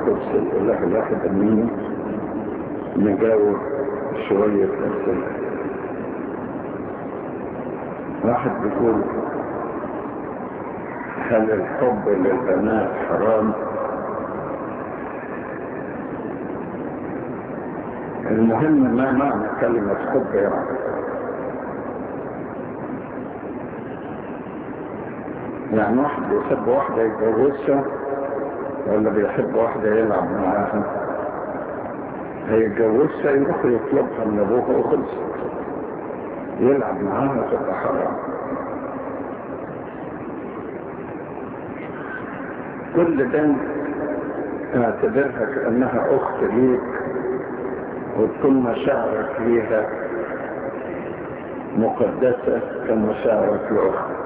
القدس الإله الواحد أمين نجاوب شوية أسئلة واحد بيقول هل الحب للبنات حرام؟ المهم ما معنى كلمة حب يعني يعني واحد بيحب واحدة يتجوزها ولا بيحب واحدة يلعب معاها هيتجوزها يروح يطلبها من ابوها وخلصت يلعب معاها تبقى حرام كل ده اعتبرها كأنها أخت ليك وتكون مشاعرك ليها مقدسة كمشاعرك لأختك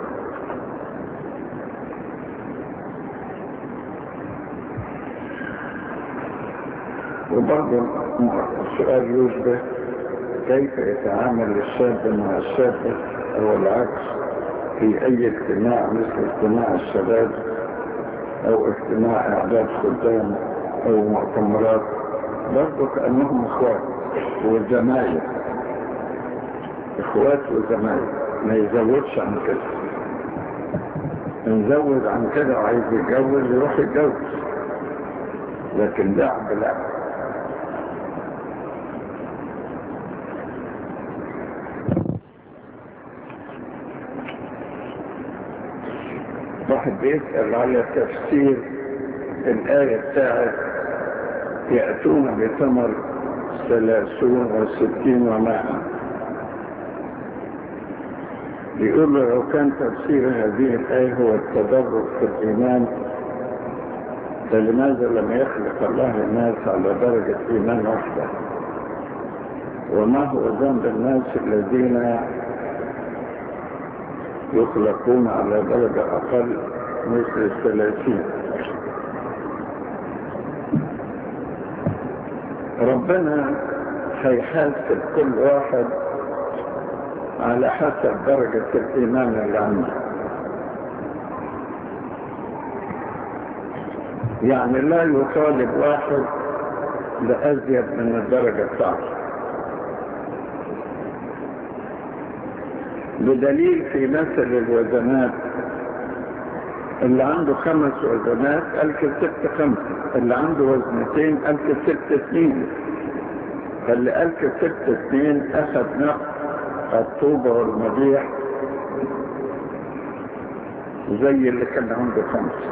وبرضه السؤال يشبه كيف يتعامل الشاب مع الشابة أو العكس في أي اجتماع مثل اجتماع الشباب أو اجتماع إعداد خدام أو مؤتمرات برضه كأنهم إخوات وزمايل إخوات وزمايل ما يزودش عن كده نزود عن كده وعايز يتجوز يروح يتجوز لكن لعب لا واحد بيسأل على تفسير الآية بتاعت يأتون بثمر ثلاثون وستين ومائة بيقول له لو كان تفسير هذه الآية هو التدرج في الإيمان فلماذا لم يخلق الله الناس على درجة إيمان واحدة وما هو ذنب الناس الذين يخلقون على درجة أقل مثل الثلاثين ربنا هيحاسب كل واحد على حسب درجة الإيمان اللي عنده يعني لا يطالب واحد لأزيد من الدرجة بتاعته بدليل في مثل الوزنات اللي عنده خمس وزنات قال ست خمسة اللي عنده وزنتين قال ست اثنين فاللي قال ست اثنين اخذ نقص الطوبة والمديح زي اللي كان عنده خمسة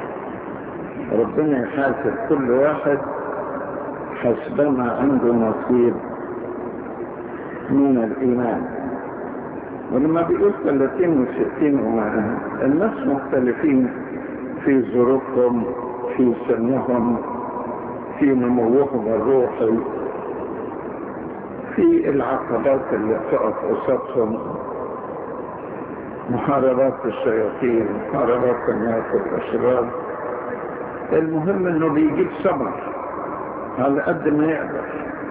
ربنا يحاسب كل واحد حسبما عنده نصيب من الإيمان ولما بيقول 30 و60 ومعناها الناس مختلفين في ظروفهم في سنهم في نموهم الروحي في العقبات اللي تقف قصادهم محاربات الشياطين محاربات الناس والاشرار المهم انه بيجيب صبر على قد ما يقدر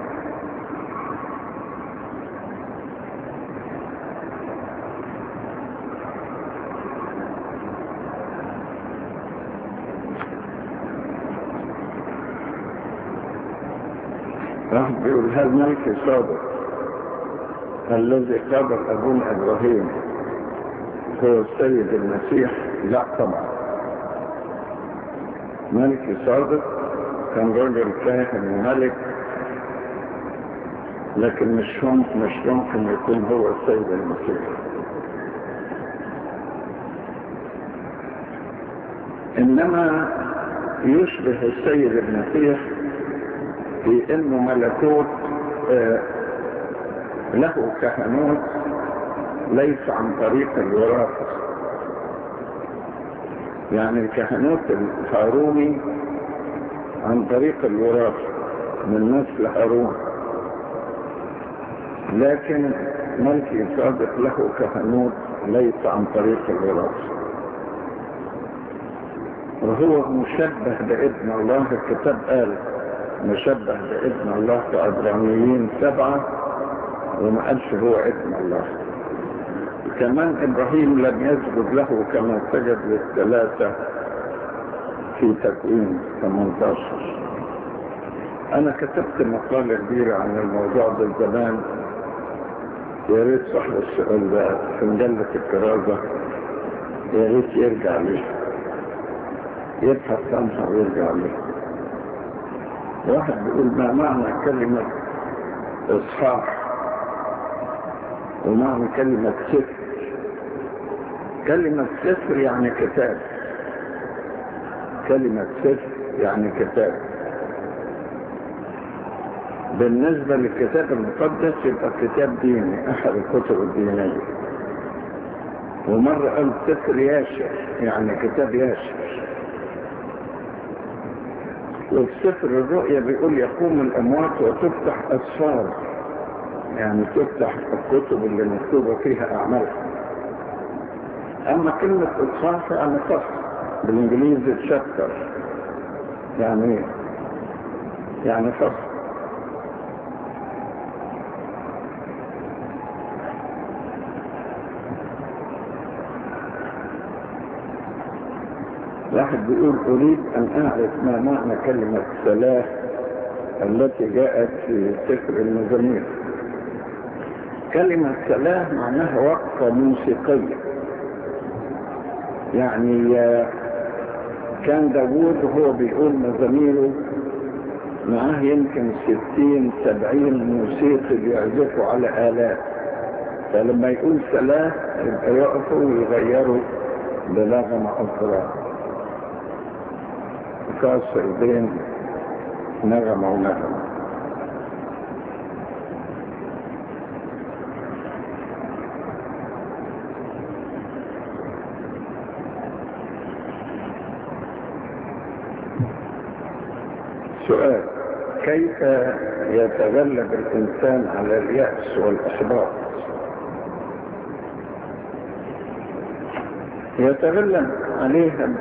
واحد بيقول هل ملك صادق الذي قابل ابونا ابراهيم هو السيد المسيح لا طبعا ملك صادق كان رجل فاهم وملك لكن مش هم مش ممكن يكون هو السيد المسيح انما يشبه السيد المسيح في انه ملكوت آه له كهنوت ليس عن طريق الوراثة يعني الكهنوت الهاروني عن طريق الوراثة من نسل هارون لكن ملكي صادق له كهنوت ليس عن طريق الوراثة وهو مشبه بابن الله الكتاب قال مشبه بابن الله في عبرانيين سبعة وما قالش هو ابن الله كمان ابراهيم لم يسجد له كما سجد للثلاثة في تكوين 18 انا كتبت مقالة كبيرة عن الموضوع ده زمان يا ريت صاحب السؤال ده في مجلة الكرازة يا ريت يرجع ليه يبحث عنها ويرجع ليه واحد بيقول ما معنى كلمة إصحاح ومعنى كلمة سفر كلمة سفر يعني كتاب كلمة سفر يعني كتاب بالنسبة للكتاب المقدس يبقى كتاب ديني أحد الكتب الدينية ومرة قال سفر ياشر يعني كتاب ياشر وفي سفر الرؤيا بيقول يقوم الأموات وتفتح أسفار يعني تفتح الكتب اللي مكتوبة فيها أعمالها أما كلمة إصحاح يعني فصل بالإنجليزي تشابتر يعني إيه؟ يعني فصل واحد بيقول أريد أن أعرف ما معنى كلمة سلاح التي جاءت في سفر المزامير كلمة سلاح معناها وقفة موسيقية يعني كان داوود وهو بيقول مزاميره معاه يمكن ستين سبعين موسيقي بيعزفوا على آلات فلما يقول سلاح يبقى يقفوا ويغيروا بنغمة أخرى كاسر بين نغمة ونغمة سؤال كيف يتغلب الإنسان على اليأس والإحباط يتغلب عليها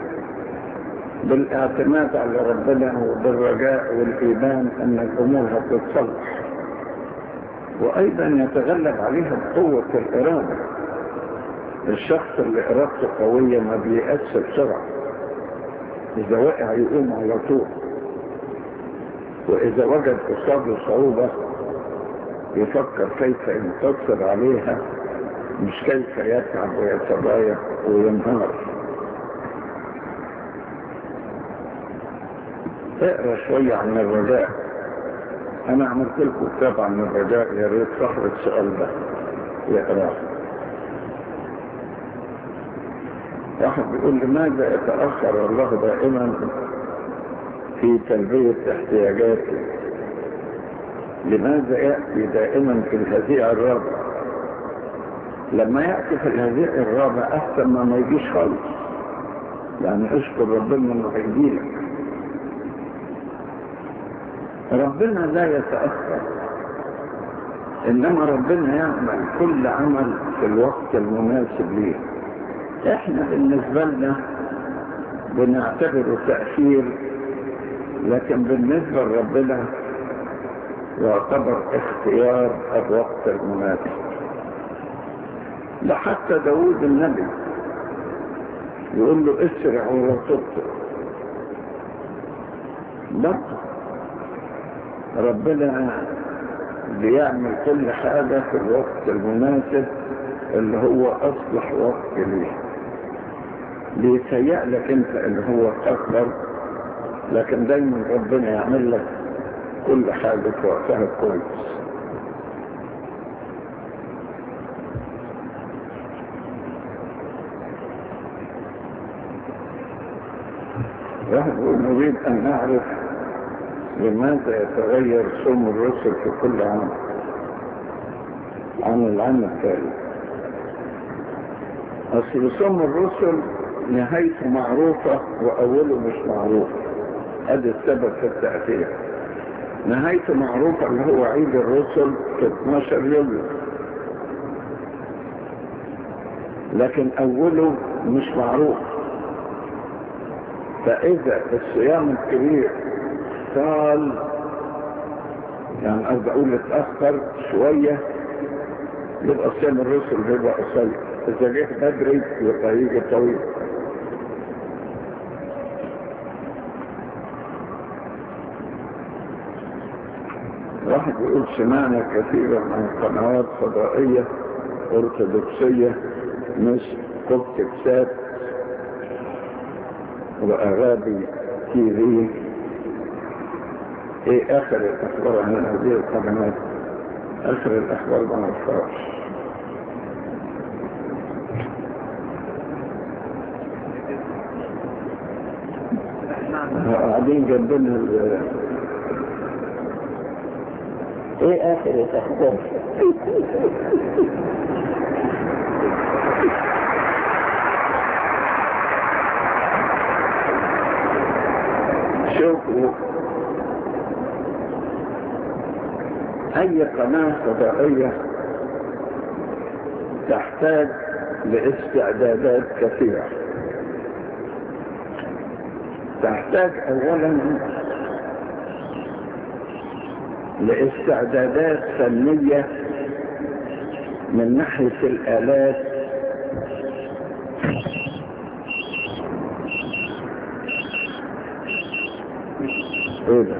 بالاعتماد على ربنا وبالرجاء والإيمان أن الأمور هتتصلح وأيضا يتغلب عليها بقوة الإرادة الشخص اللي إرادته قوية ما بيأس بسرعة إذا وقع يقوم على طول وإذا وجد قصاده صعوبة يفكر كيف ينتصر عليها مش كيف يتعب ويتضايق وينهار اقرا شوية عن الرجاء انا عملت لكم كتاب عن الرجاء يا ريت صاحب السؤال ده يقراه واحد بيقول لماذا يتأخر الله دائما في تلبية احتياجاتي لماذا يأتي دائما في الهزيع الرابع لما يأتي في الهزيع الرابع أحسن ما ما يجيش خالص يعني اشكر ربنا انه هيجيلك ربنا لا يتأخر إنما ربنا يعمل كل عمل في الوقت المناسب ليه احنا بالنسبة لنا بنعتبره تأخير لكن بالنسبة لربنا يعتبر اختيار الوقت المناسب ده حتى داود النبي يقول له اسرع ولا تبطئ برضه ربنا بيعمل كل حاجة في الوقت المناسب اللي هو أصلح وقت ليه بيتهيأ لك انت اللي هو أكبر لكن دايما ربنا يعمل لك كل حاجة في وقتها كويس واحد يقول نريد أن نعرف لماذا يتغير صوم الرسل في كل عام عن العام التالي أصل صوم الرسل نهايته معروفة وأوله مش معروف هذا السبب في التأثير نهايته معروفة اللي هو عيد الرسل في 12 يوليو لكن أوله مش معروف فإذا الصيام الكبير طال يعني قصدي أقول اتأخر شوية يبقى صيام الرسل بيبقى قصير إذا جه بدري يبقى يجي طويل واحد يقول سمعنا كثيرا عن قنوات فضائية أرثوذكسية مثل كوبتك سات وأغابي تي في ايه اخر الاخبار عن هذه القنوات اخر الاخبار ما نعرفهاش قاعدين جنبنا ال- ايه اخر الاخبار شوفوا اي قناة فضائية تحتاج لاستعدادات كثيرة تحتاج اولا لاستعدادات فنية من ناحية الالات ايه ده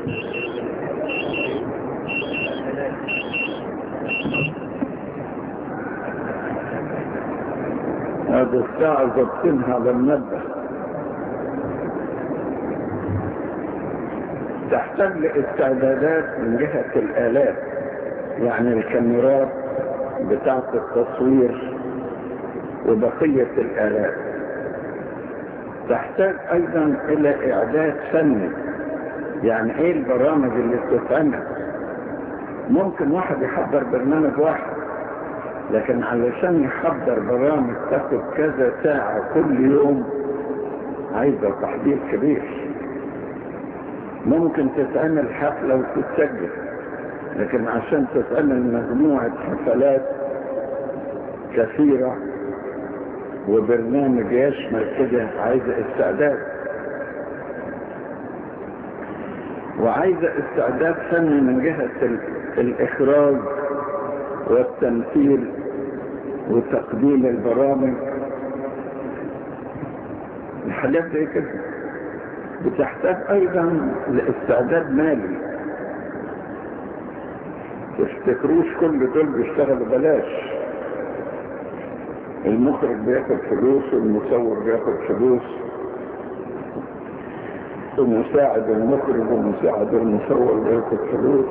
هذه الساعة ضبطينها على المنبه تحتاج لاستعدادات من جهة الآلات يعني الكاميرات بتاعة التصوير وبقية الآلات تحتاج أيضا إلى إعداد فني يعني إيه البرامج اللي بتتعمل ممكن واحد يحضر برنامج واحد لكن علشان يحضر برامج تاخد كذا ساعة كل يوم عايزة تحضير كبير ممكن تتعمل حفلة وتتسجل لكن عشان تتعمل مجموعة حفلات كثيرة وبرنامج يشمل كده عايزة استعداد وعايزة استعداد فني من جهة ال- الإخراج والتمثيل وتقديم البرامج الحاجات زي كده بتحتاج ايضا لاستعداد مالي تفتكروش كل دول بيشتغلوا بلاش المخرج بياخد فلوس والمصور بياخد فلوس ومساعد المخرج ومساعد المصور بياخد فلوس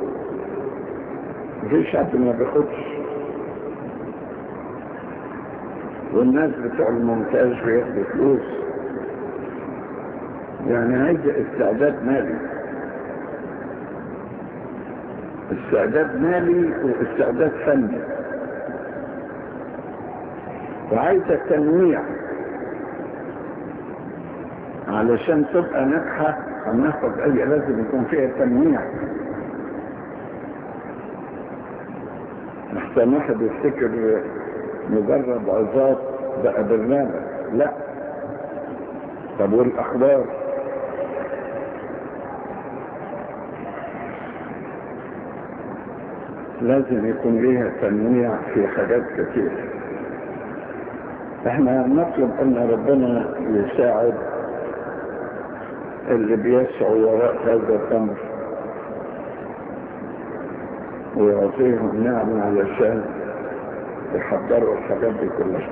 مفيش حد ما بياخدش والناس بتوع المونتاج بياخدوا فلوس يعني عايزة استعداد مالي استعداد مالي واستعداد فني وعايزة تنويع علشان تبقى ناجحة هناخد أي لازم يكون فيها تنويع أحسن واحد يفتكر مجرد عظات بقى برنامج لا طب والأخبار لازم يكون ليها تنويع في حاجات كتير احنا نطلب ان ربنا يساعد اللي بيسعوا وراء هذا الامر ويعطيهم نعمة علشان يحضروا الحاجات دي كلها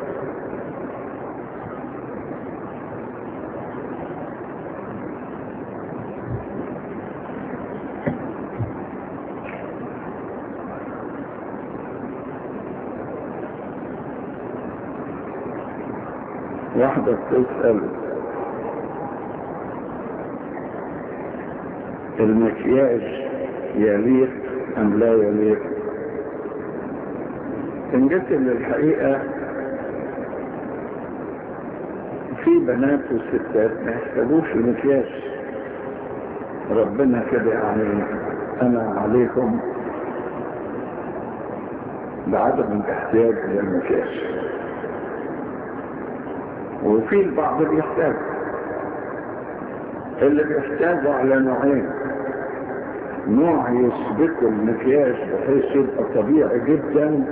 واحدة بتسأل المكياج يليق أم لا يليق إن جت للحقيقة في بنات وستات ما يحتاجوش المكياج ربنا كده يعني أنا عليكم بعدم الاحتياج للمكياج وفي البعض بيحتاج اللي بيحتاجوا على نوعين نوع يسبقوا المكياج بحيث يبقى طبيعي جدا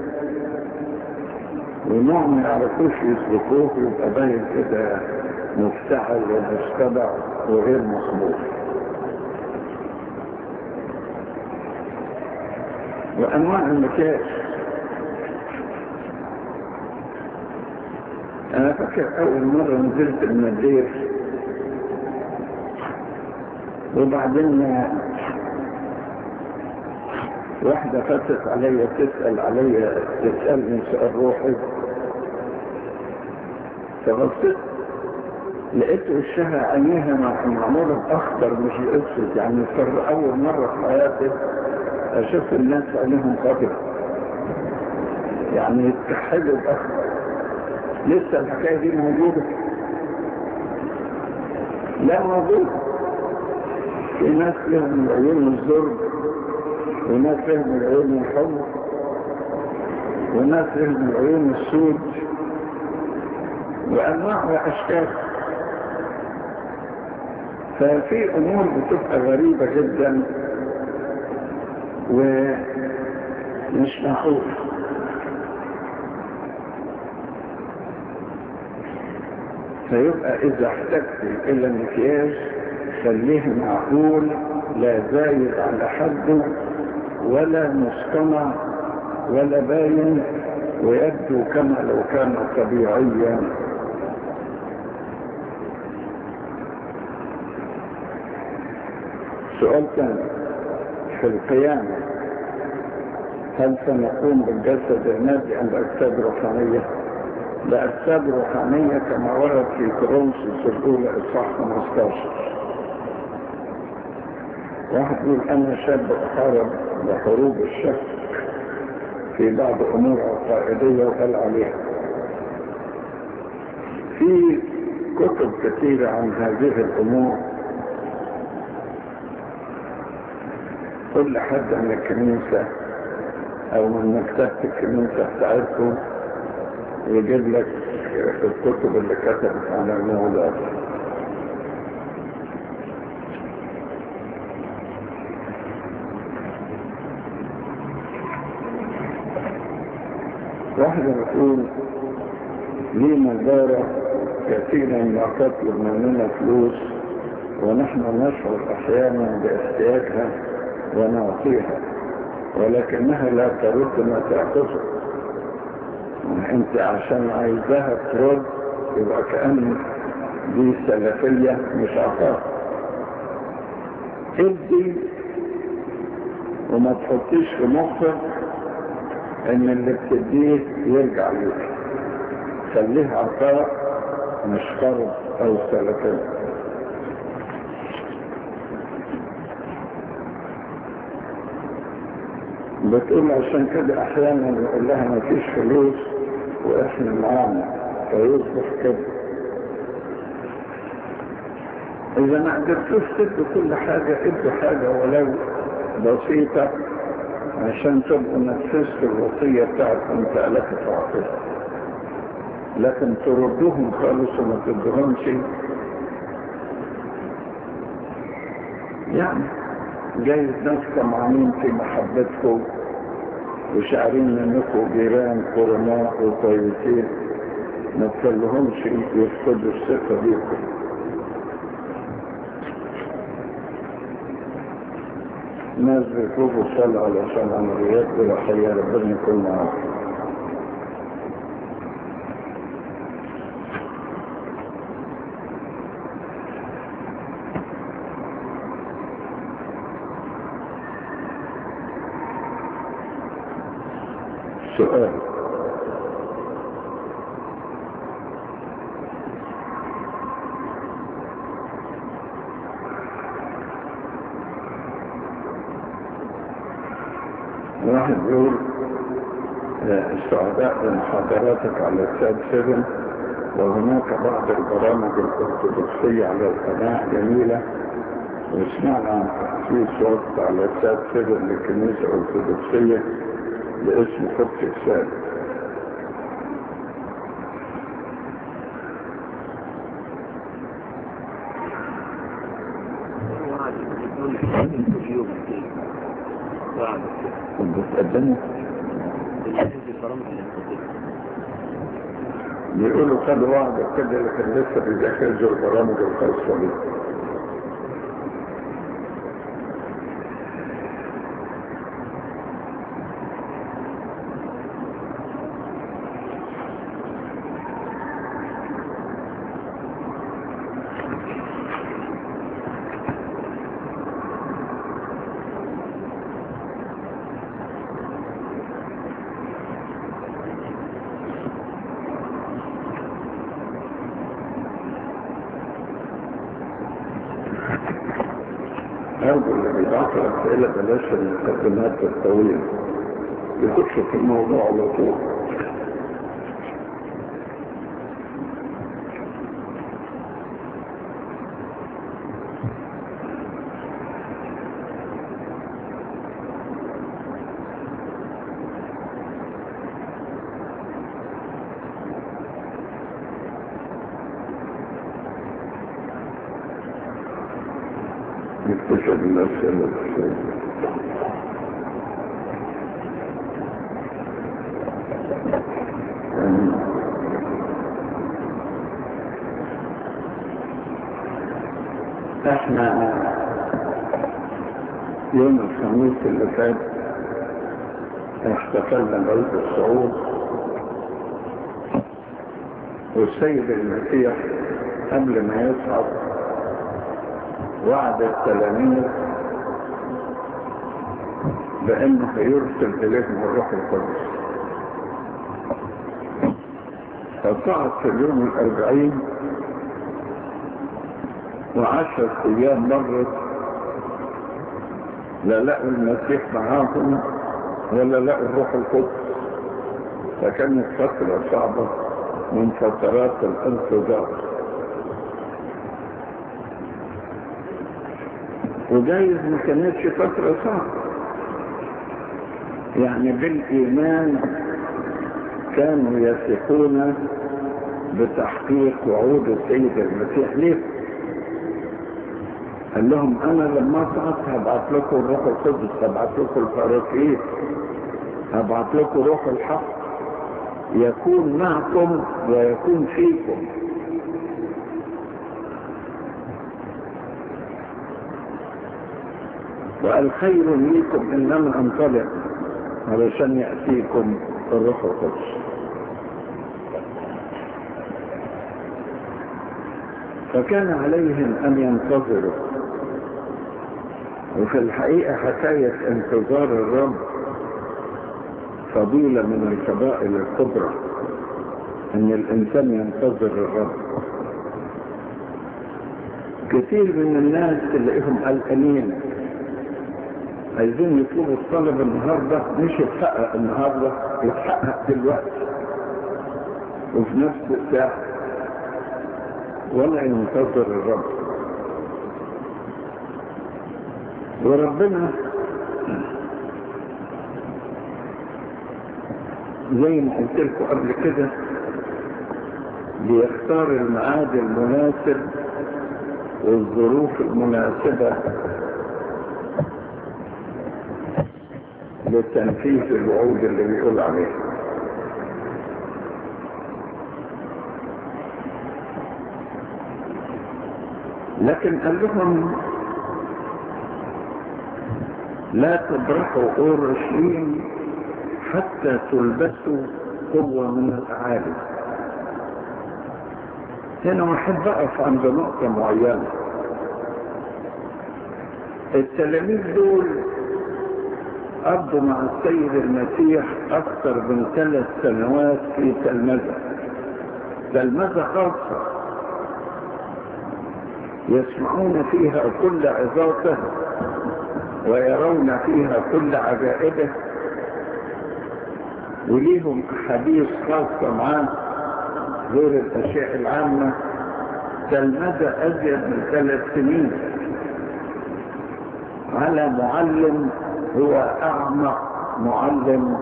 ونوع ما يعرفوش يسبقوه يبقى باين كده مفتعل ومستبع وغير مقبول وأنواع المكياج أنا فاكر أول مرة نزلت المدير وبعدين واحدة فتت عليا تسأل عليا تسألني سؤال روحي فبصيت لقيت وشها عينيها معمولة بأخضر مش بأسود يعني صار أول مرة في حياتي أشوف الناس عينيهم خضر يعني يتكحلوا بأخضر لسه الحكاية دي موجودة لا موجودة في ناس لهم العيون الزرق وناس لهم العيون الحمر وناس لهم العيون السود وأنواع وأشكال ففي أمور بتبقى غريبة جدا ومش معقول فيبقى إذا احتجت إلى مكياج خليه معقول لا زايد على حده ولا مصطنع ولا باين ويبدو كما لو كان طبيعيا سؤال ثاني في القيامة هل سنقوم بالجسد النادي أم بأجساد روحانية؟ بأجساد روحانية كما ورد في كورنثوس الأولى إصحاح 15 واحد يقول أنا شاب أحارب بحروب الشك في بعض أمور عقائدية وقال عليها في كتب كثيرة عن هذه الأمور كل حد من الكنيسة أو من مكتبة الكنيسة بتاعتكم يجيب لك الكتب اللي كتبت عن الموضوع ده واحدة بتقول لي نظارة كثيرا ما تطلب مننا فلوس ونحن نشعر أحيانا باحتياجها ونعطيها ولكنها لا ترد ما تأخذه انت عشان عايزاها ترد يبقى كأن دي سلفية مش عطاء ادي وما تحطيش في مخك ان اللي بتديه يرجع ليك خليه عطاء مش قرض او سلفية بتقول عشان كده احيانا نقول لها ما فيش فلوس واحنا معانا فيصبح كده اذا ما قدرتوش تدوا كل حاجة ادوا حاجة ولو بسيطة عشان تبقوا نفذتوا الوصية بتاعتكم تألفت تعطيها لكن تردوهم خالص وما تدوهمش يعني جايز ناس طمعانين في محبتكم وشاعرين انكم جيران قرناء وكويسين ما تخليهمش يفقدوا الثقة بيكم ناس بيطلبوا الصلاة علشان عمليات جراحية ربنا يكون معاكم سؤال واحد يقول السعداء بمحاضراتك على الساد سيفن وهناك بعض البرامج الأرثوذكسية على القناة جميلة وسمعنا عن تخصيص وقت على الساد سيفن للكنيسة الأرثوذكسية باسم قدس الساد بتقدموا بيقولوا خدوا وعد كده لكن لسه بيجهزوا البرامج الخاصة بيه يبعث أسئلة بلاش المقدمات الطويلة يخش في الموضوع على طول يكتشف الأسئلة الأسئلة احنا يوم الخميس اللي فات احتفلنا بعيد الصعود والسيد المسيح قبل ما يصعد وعد التلاميذ بانه هيرسل اليهم الروح القدس فصعد في اليوم الاربعين وعشر ايام مرت لا لقوا المسيح معاهم ولا لقوا الروح القدس فكانت فترة صعبة من فترات الانتظار وجايز ما كانتش فترة صعبة يعني بالإيمان كانوا يثقون بتحقيق وعود السيد المسيح ليه قال لهم انا لما اصعد هبعت لكم الروح القدس هبعت لكم الفراكين هبعت لكم روح الحق يكون معكم ويكون فيكم وقال خير ليكم انما انطلق علشان ياتيكم الروح القدس فكان عليهم ان ينتظروا وفي الحقيقة حكاية انتظار الرب فضيلة من الفضائل الكبرى ان الانسان ينتظر الرب كثير من الناس تلاقيهم قلقانين عايزين يطلبوا الطلب النهارده مش يتحقق النهارده يتحقق دلوقتي وفي نفس الساعه ولا ينتظر الرب وربنا زي ما قلت لكم قبل كده بيختار الميعاد المناسب والظروف المناسبة لتنفيذ الوعود اللي بيقول عليها لكن قال لهم لا تبرحوا اورشليم حتى تلبسوا قوة من الاعالي هنا احب اقف عند نقطة معينة التلاميذ دول قضوا مع السيد المسيح اكثر من ثلاث سنوات في تلمذة تلمذة خاصة يسمعون فيها كل عظاته ويرون فيها كل عجائبه وليهم احاديث خاصة معاه غير الاشياء العامة تلمذة ازيد من ثلاث سنين على معلم هو اعمق معلم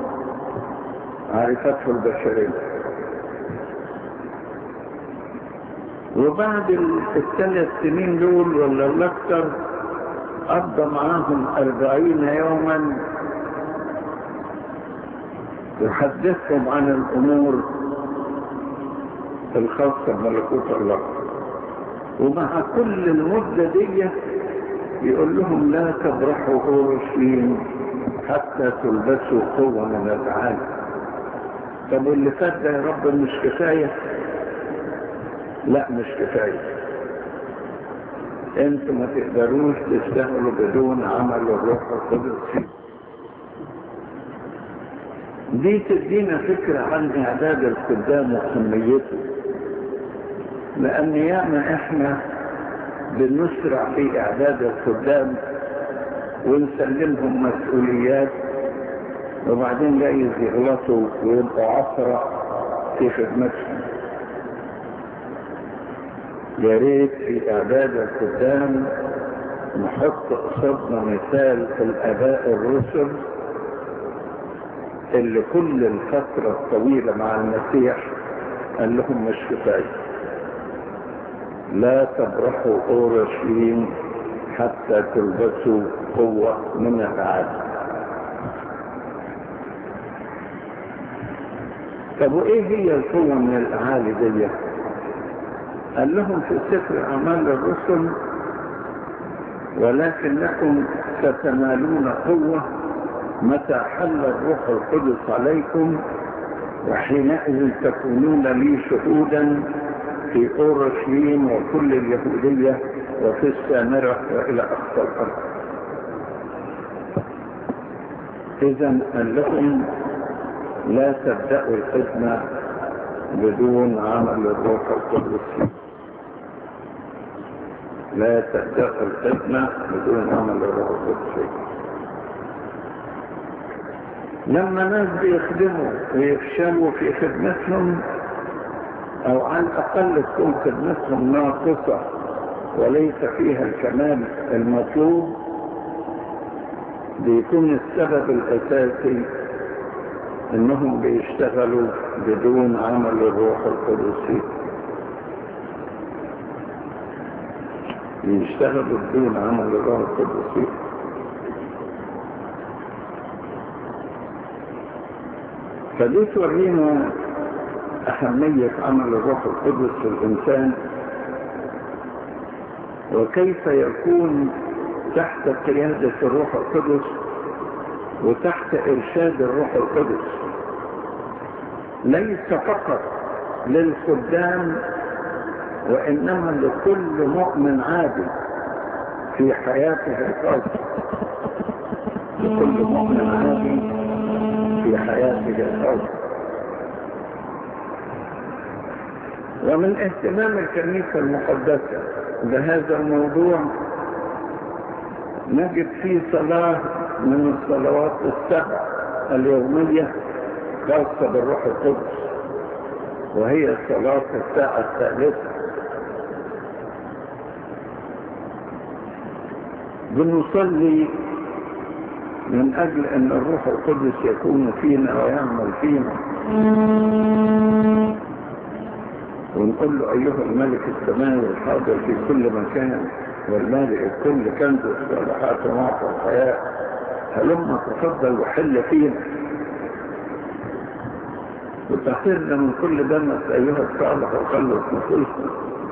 عرفته البشرية وبعد الثلاث سنين دول ولا الاكثر قضى معاهم أربعين يوما يحدثهم عن الأمور الخاصة بملكوت الله ومع كل المدة دي يقول لهم لا تبرحوا أورشليم حتى تلبسوا قوة من العالم طب واللي فات ده يا رب مش كفاية لا مش كفاية انتوا ما تقدروش تشتغلوا بدون عمل الروح القدس فيه دي تدينا فكرة عن اعداد الخدام وأهميته لان ياما احنا بنسرع في اعداد الخدام ونسلمهم مسؤوليات وبعدين جايز يغلطوا ويبقوا عصرة في خدمتهم يا ريت في اعداد الخدام نحط قصادنا مثال الاباء الرسل اللي كل الفترة الطويلة مع المسيح قال لهم مش كفاية لا تبرحوا اورشليم حتى تلبسوا قوة من العالم طب وايه هي القوة من الاعالي دي قال لهم في سفر اعمال الرسل ولكنكم ستنالون قوة متى حل الروح القدس عليكم وحينئذ تكونون لي شهودا في اورشليم وكل اليهودية وفي السامرة والى اقصى الارض اذا قال لهم لا تبدأوا الخدمة بدون عمل الروح القدس لا تبدأوا الخدمة بدون عمل الروح القدس لما ناس بيخدموا ويفشلوا في خدمتهم او على الاقل تكون خدمتهم ناقصة وليس فيها الكمال المطلوب بيكون السبب الاساسي انهم بيشتغلوا بدون عمل الروح القدسي بيشتغلوا بدون عمل الروح القدسي فدي تورينا أهمية عمل الروح القدس في الإنسان وكيف يكون تحت قيادة الروح القدس وتحت إرشاد الروح القدس ليس فقط للخدام وإنما لكل مؤمن عادي في حياته الخاصة لكل مؤمن عادي في حياته الخاصة ومن اهتمام الكنيسة المقدسة بهذا الموضوع نجد فيه صلاة من الصلوات السبع اليومية خاصة بالروح القدس وهي صلاة الساعة الثالثة بنصلي من أجل أن الروح القدس يكون فينا ويعمل فينا ونقول له أيها الملك السماوي الحاضر في كل مكان والمالئ الكل كنز الصالحات ومعطى الحياة هلما تفضل وحل فينا وتحررنا من كل دمس أيها الصالح وخلص نفوسنا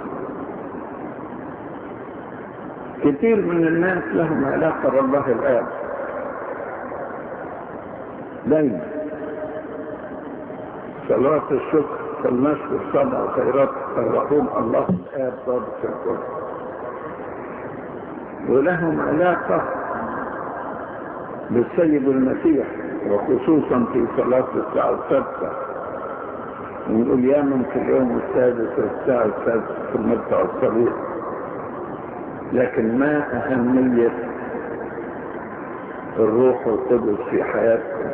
كثير من الناس لهم علاقة بالله الآب دايما صلاة الشكر فالنشر الصدع وخيرات الرحوم الله الآب ضابط الكل ولهم علاقة بالسيد المسيح وخصوصا في صلاة الساعة السادسة ونقول يا من في اليوم السادس والساعة السادسة في المدفع الصغير لكن ما أهمية الروح القدس في حياتكم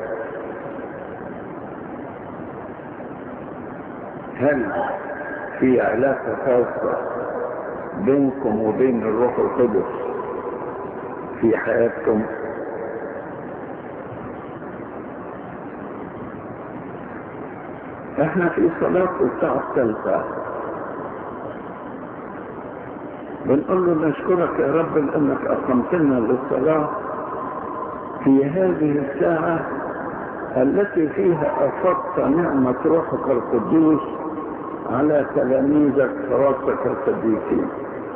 هل في علاقة خاصة بينكم وبين الروح القدس في حياتكم احنا في صلاة الساعة الثالثة بنقول له نشكرك يا رب لانك اقمتنا للصلاة في هذه الساعة التي فيها افضت نعمة روحك القدوس على تلاميذك فراسك القديسين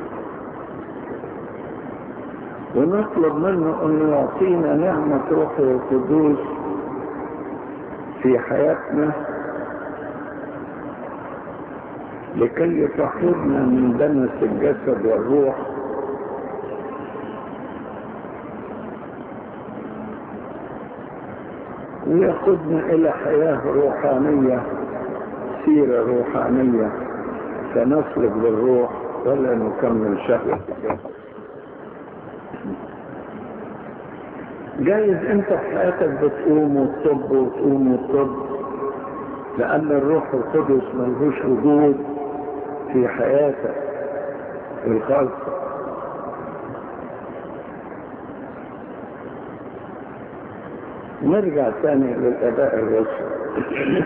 ونطلب منه انه يعطينا نعمة روحه القدوس في حياتنا لكي يطهرنا من دنس الجسد والروح ويأخذنا إلى حياة روحانية سيرة روحانية سنسلك بالروح ولا نكمل شهوة الجسد جايز انت في حياتك بتقوم وتصب وتقوم وتصب لان الروح القدس ملهوش وجود في حياتك الخاصة نرجع ثاني للأداء الرسمي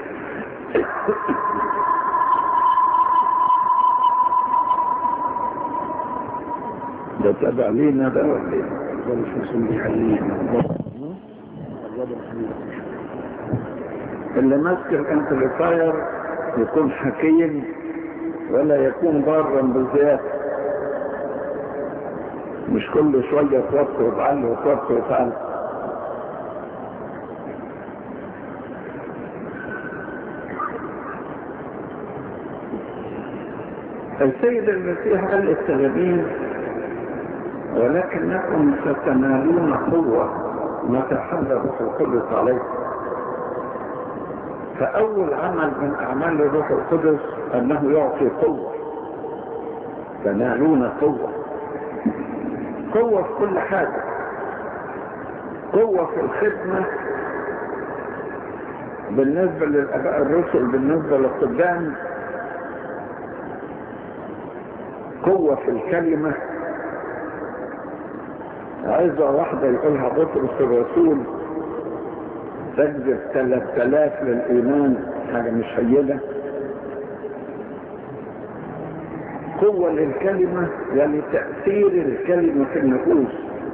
ده تبع لينا ده ولا ايه؟ ده مش مسؤول حقيقي اللي ماسك الامبليفاير يكون حكيم ولا يكون ضارا بزيادة مش كل شوية توطي وتعلي وتوطي وتعلي السيد المسيح قال للتلاميذ ولكنكم ستنالون قوة متى حل الروح القدس عليكم فأول عمل من أعمال الروح القدس أنه يعطي قوة تنالون قوة قوة في كل حاجة قوة في الخدمة بالنسبة للآباء الرسل بالنسبة للقدام قوة في الكلمة عايزة واحدة يقولها بطرس الرسول تجذب 3000 للإيمان حاجة مش هينة قوة للكلمة يعني تأثير الكلمة في النفوس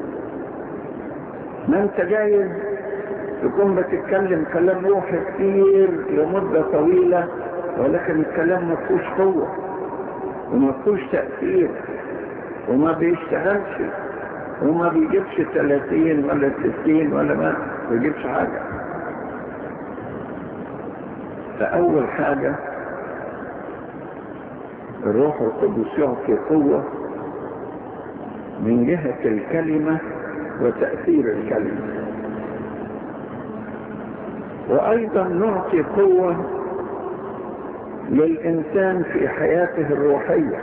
ما انت جايز تكون بتتكلم كلام روحي كتير لمدة طويلة ولكن الكلام ما فيهوش قوة وما فيهوش تأثير وما بيشتغلش وما بيجيبش 30 ولا 60 ولا ما بيجيبش حاجة فأول حاجة الروح القدس يعطي قوة من جهة الكلمة وتأثير الكلمة وأيضا نعطي قوة للإنسان في حياته الروحية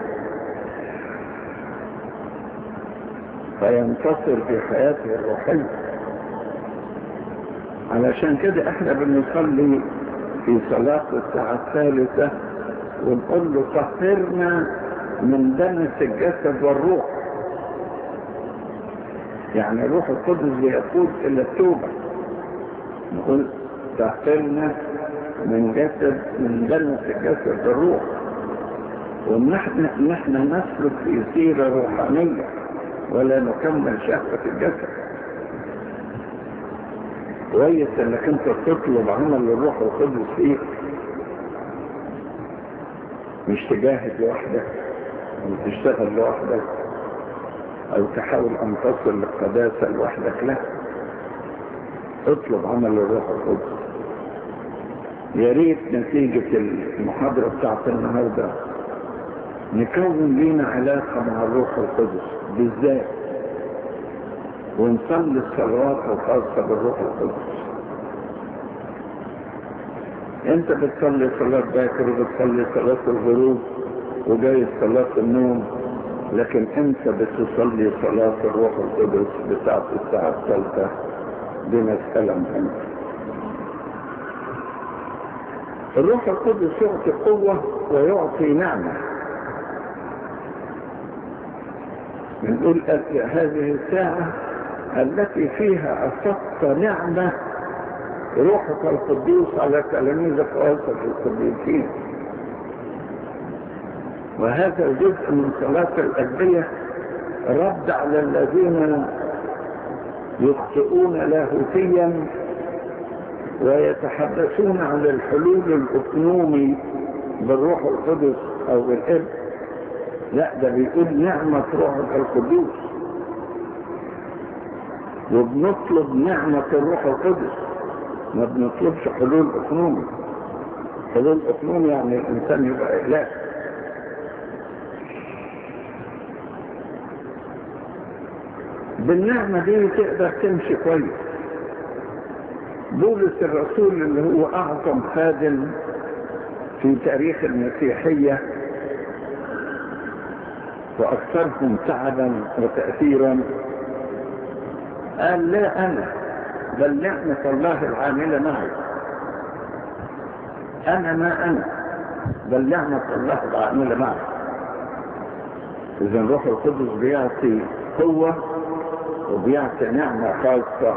فينتصر في حياته الروحية علشان كده احنا بنصلي في صلاة الساعة الثالثة ونقول له طهرنا من دنس الجسد والروح يعني الروح القدس بيقود الى التوبة نقول طهرنا من جسد من دنس الجسد والروح ونحن نحن نسلك في سيرة روحانية ولا نكمل شهوة الجسد كويس انك انت تطلب عمل الروح القدس فيك مش تجاهد لوحدك او تشتغل لوحدك او تحاول ان تصل للقداسة لوحدك لا اطلب عمل الروح القدس يا ريت نتيجة المحاضرة بتاعت النهاردة نكون لينا علاقة مع الروح القدس بالذات ونصلي الصلوات الخاصة بالروح القدس انت بتصلي صلاة باكر وبتصلي صلاة الغروب وجاي صلاة النوم لكن انت بتصلي صلاة الروح القدس بتاعت الساعة الثالثة دي مسألة مهمة الروح القدس يعطي قوة ويعطي نعمة بنقول هذه الساعة التي فيها أصبت نعمة روحك القدوس على تلاميذك وأوسط القديسين وهذا جزء من صلاة الأدبية رد على الذين يخطئون لاهوتيا ويتحدثون عن الحلول الأقنومي بالروح القدس أو بالإبن لا ده بيقول نعمة روحك القدوس وبنطلب نعمة الروح القدس ما بنطلبش حلول اقنومي حلول اقنومي يعني الانسان يبقى اله بالنعمة دي تقدر تمشي كويس بولس الرسول اللي هو اعظم خادم في تاريخ المسيحية واكثرهم تعبا وتأثيرا قال لا أنا بل نعمة الله العاملة معي أنا ما أنا بل نعمة الله العاملة معي إذا الروح القدس بيعطي قوة وبيعطي نعمة خاصة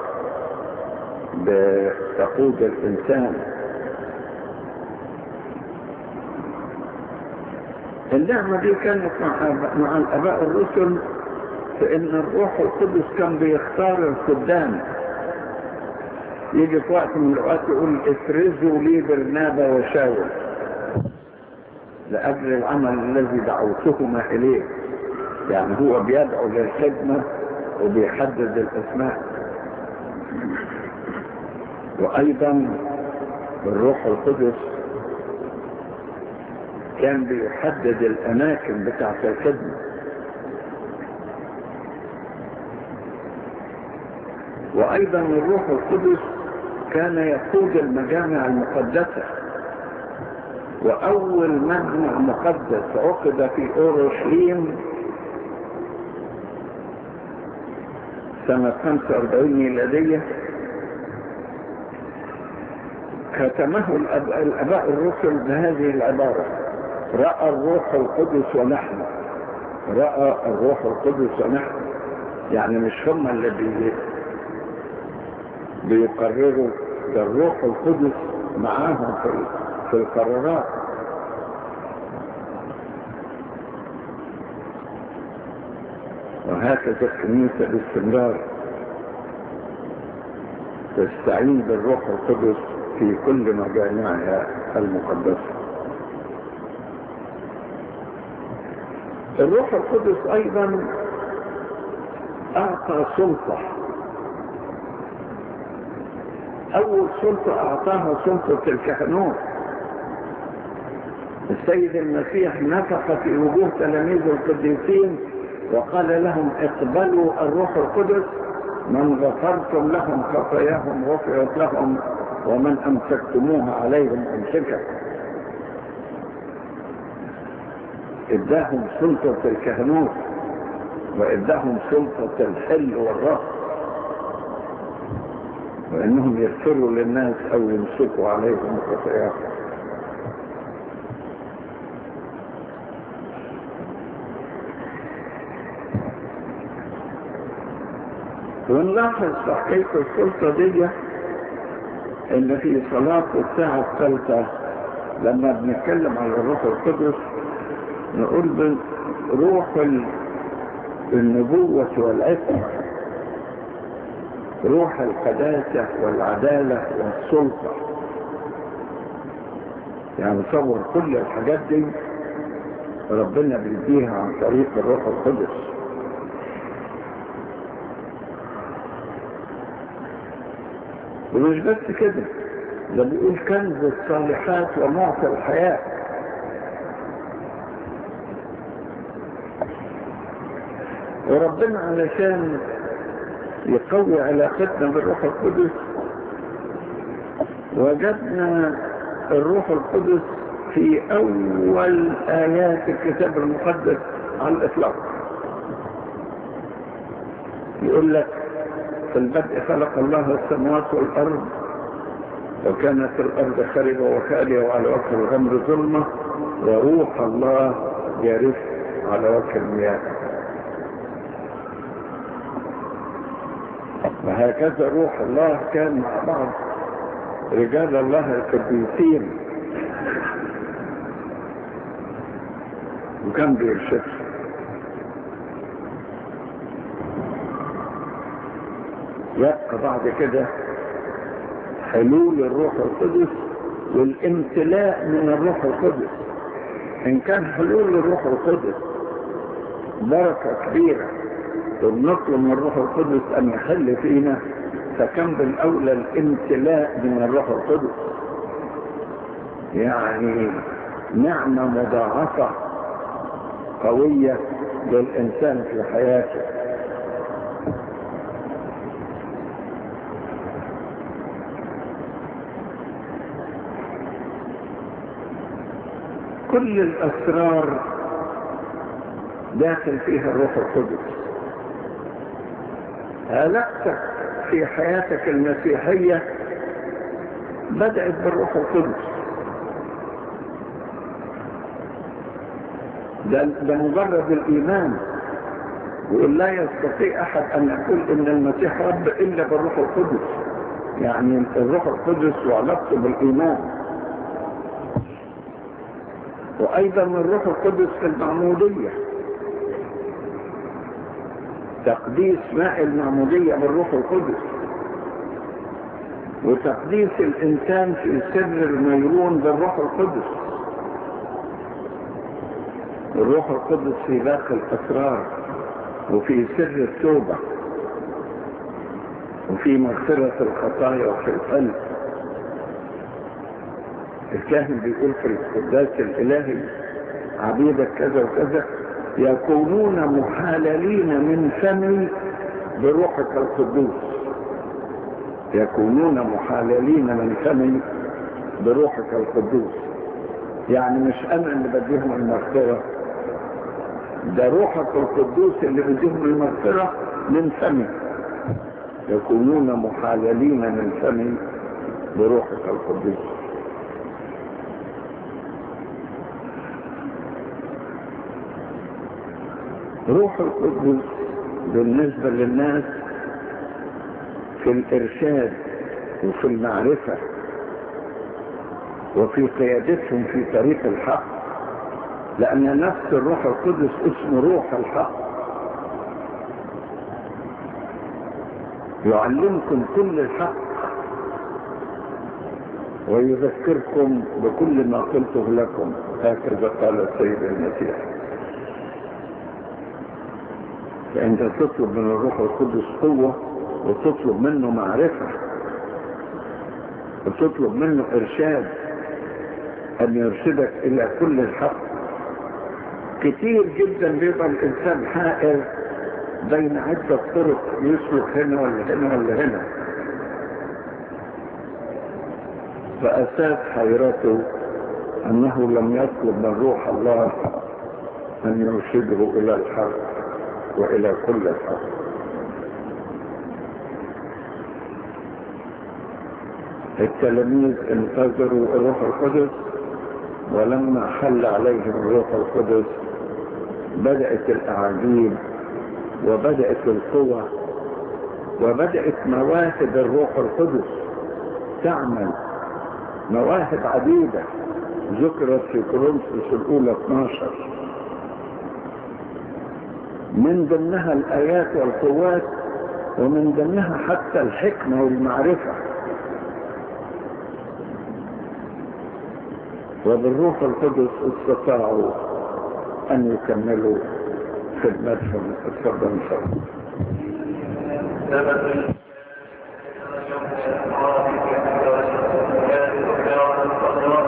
بتقود الإنسان النعمة دي كانت مع, مع الآباء الرسل في إن الروح القدس كان بيختار الخدام يجي في وقت من الأوقات يقول افرزوا لي برنابا وشاول لأجل العمل الذي دعوتهما إليه يعني هو بيدعو للخدمة وبيحدد الأسماء وأيضا الروح القدس كان بيحدد الأماكن بتاعت الخدمة وأيضا الروح القدس كان يقود المجامع المقدسة وأول مجمع مقدس عقد في أورشليم سنة 45 ميلادية ختمه الأباء الرسل بهذه العبارة رأى الروح القدس ونحن رأى الروح القدس ونحن يعني مش هم اللي بي بيقرروا ده الروح القدس معاهم في, في القرارات وهكذا الكنيسة باستمرار تستعين بالروح القدس في كل مجامعها المقدسة الروح القدس أيضا أعطى سلطة أول سلطة أعطاها سلطة الكهنوت السيد المسيح نفخ في وجوه تلاميذ القديسين وقال لهم اقبلوا الروح القدس من غفرتم لهم خطاياهم غفرت لهم ومن أمسكتموها عليهم أمسكت اداهم سلطة الكهنوت واداهم سلطة الحل والرفض وانهم يغفروا للناس او يمسكوا عليهم خطاياهم ونلاحظ في حكاية السلطة دي ان في صلاة الساعة الثالثة لما بنتكلم على الروح القدس نقول روح النبوة والعفة روح القداسة والعدالة والسلطة يعني تصور كل الحاجات دي ربنا بيديها عن طريق الروح القدس ومش بس كده ده بيقول كنز الصالحات ومعطى الحياة وربنا علشان يقوي علاقتنا بالروح القدس وجدنا الروح القدس في أول آيات الكتاب المقدس على الإطلاق يقول لك في البدء خلق الله السماوات والأرض وكانت الأرض خربة وخالية وعلى وجه الغمر ظلمة وروح الله يرف على وجه المياه وهكذا روح الله كان مع بعض رجال الله القديسين وكان بيرشدهم يبقى بعد كده حلول الروح القدس والامتلاء من الروح القدس ان كان حلول الروح القدس بركة كبيرة ونطلب من الروح القدس ان يحل فينا فكم بالاولى الامتلاء من الروح القدس يعني نعمة مضاعفة قوية للإنسان في حياته كل الأسرار داخل فيها الروح القدس علاقتك في حياتك المسيحية بدأت بالروح القدس ده, ده مجرد الإيمان يقول لا يستطيع أحد أن يقول إن المسيح رب إلا بالروح القدس يعني الروح القدس وعلاقته بالإيمان وأيضا الروح القدس في المعمودية تقديس ماء المعمودية بالروح القدس وتقديس الإنسان في سر الميرون بالروح القدس الروح القدس في باقي الأسرار وفي سر التوبة وفي مغفرة الخطايا وفي القلب الكاهن بيقول في القداس الإلهي عبيدك كذا وكذا يكونون محاللين من فمي بروحك القدوس يكونون محاللين من فمي بروحك القدوس يعني مش انا اللي بديهم المغفرة ده روحك القدوس اللي بديهم المغفرة من فمي يكونون محاللين من فمي بروحك القدوس روح القدس بالنسبة للناس في الإرشاد وفي المعرفة وفي قيادتهم في طريق الحق لأن نفس الروح القدس اسمه روح الحق يعلمكم كل الحق ويذكركم بكل ما قلته لكم هكذا قال السيد المسيح فأنت تطلب من الروح القدس قوة وتطلب منه معرفة وتطلب منه إرشاد أن يرشدك إلى كل الحق كتير جدا بيبقى الإنسان حائر بين عدة طرق يسلك هنا ولا هنا ولا هنا فأساس حيرته أنه لم يطلب من روح الله أن يرشده إلى الحق وإلى كل الحق التلاميذ انتظروا الروح القدس ولما حل عليهم الروح القدس بدأت الأعاجيب وبدأت القوة وبدأت مواهب الروح القدس تعمل مواهب عديدة ذكرت في كورنثوس الأولى 12 من ضمنها الآيات والقوات ومن ضمنها حتى الحكمة والمعرفة وبالروح القدس استطاعوا أن يكملوا خدمتهم اتفضل ان شاء الله